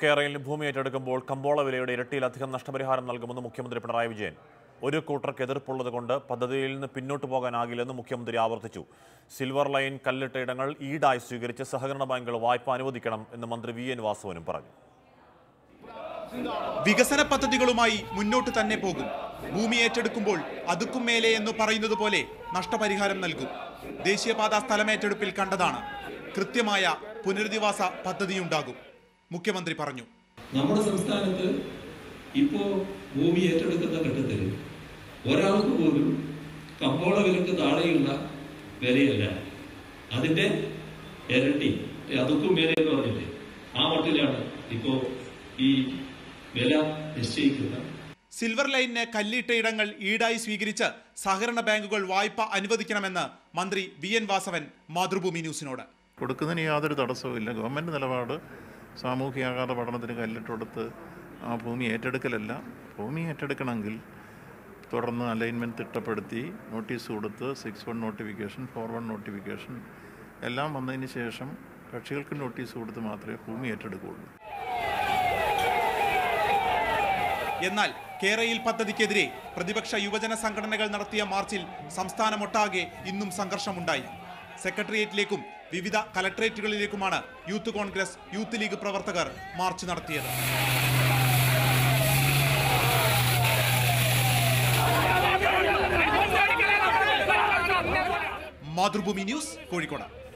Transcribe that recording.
കേരളയിൽ ഭൂമി ഏറ്റെടുക്കുമ്പോൾ കമ്പോള വിലയുടെ ഇരട്ടിയിലധികം നഷ്ടപരിഹാരം നൽകുമെന്ന് മുഖ്യമന്ത്രി പിണറായി വിജയൻ ഒരു കൂട്ടർക്ക് എതിർപ്പുള്ളത് കൊണ്ട് പദ്ധതിയിൽ നിന്ന് പിന്നോട്ട് പോകാനാകില്ലെന്ന് മുഖ്യമന്ത്രി ആവർത്തിച്ചു സിൽവർ ലൈൻ കല്ലിട്ട ഇടങ്ങൾ ഈടായി സ്വീകരിച്ച് സഹകരണ ബാങ്കുകൾ വായ്പ അനുവദിക്കണം എന്ന് മന്ത്രി വി എൻ വാസവനും പറഞ്ഞു വികസന പദ്ധതികളുമായി മുന്നോട്ട് തന്നെ പോകും ഭൂമി ഏറ്റെടുക്കുമ്പോൾ അതുക്കും മേലെ എന്ന് പറയുന്നത് പോലെ നഷ്ടപരിഹാരം നൽകും ദേശീയപാത സ്ഥലമേറ്റെടുപ്പിൽ കണ്ടതാണ് കൃത്യമായ പുനരധിവാസ പദ്ധതിയുണ്ടാകും മുഖ്യമന്ത്രി പറഞ്ഞു നമ്മുടെ സംസ്ഥാനത്ത് ഇപ്പോ ഭൂമി ഏറ്റെടുക്കുന്ന ഘട്ടത്തിൽ ഒരാൾക്ക് പോലും കമ്പോള വിലക്ക് താഴെയുള്ള വിലയല്ല അതിന്റെ ഇരട്ടി അതുക്കും മേലെ എന്ന് പറഞ്ഞില്ലേ ആ മട്ടിലാണ് ഇപ്പോ ഈ വില നിശ്ചയിക്കുന്നത് സിൽവർ ലൈനിന് കല്ലിട്ട ഇടങ്ങൾ ഈടായി സ്വീകരിച്ച് സഹകരണ ബാങ്കുകൾ വായ്പ അനുവദിക്കണമെന്ന് മന്ത്രി വി എൻ വാസവൻ മാതൃഭൂമി ന്യൂസിനോട് കൊടുക്കുന്നതിന് യാതൊരു തടസ്സവുമില്ല ഗവൺമെൻറ് നിലപാട് സാമൂഹികാഘാത പഠനത്തിന് കല്ലിട്ട് കൊടുത്ത് ആ ഭൂമി ഏറ്റെടുക്കലല്ല ഭൂമി ഏറ്റെടുക്കണമെങ്കിൽ തുടർന്ന് അലൈൻമെൻറ്റ് തിട്ടപ്പെടുത്തി നോട്ടീസ് കൊടുത്ത് six one notification four one notification എല്ലാം വന്നതിന് ശേഷം കക്ഷികൾക്ക് നോട്ടീസ് കൊടുത്ത് മാത്രമേ ഭൂമി ഏറ്റെടുക്കുകയുള്ളൂ എന്നാൽ കേരയിൽ പദ്ധതിക്കെതിരെ പ്രതിപക്ഷ യുവജന സംഘടനകൾ നടത്തിയ മാർച്ചിൽ സംസ്ഥാനമൊട്ടാകെ ഇന്നും സംഘർഷമുണ്ടായി സെക്രട്ടേറിയറ്റിലേക്കും വിവിധ കലക്ടറേറ്റുകളിലേക്കുമാണ് യൂത്ത് കോൺഗ്രസ് യൂത്ത് ലീഗ് പ്രവർത്തകർ മാർച്ച് നടത്തിയത് മാതൃഭൂമി ന്യൂസ് കോഴിക്കോട്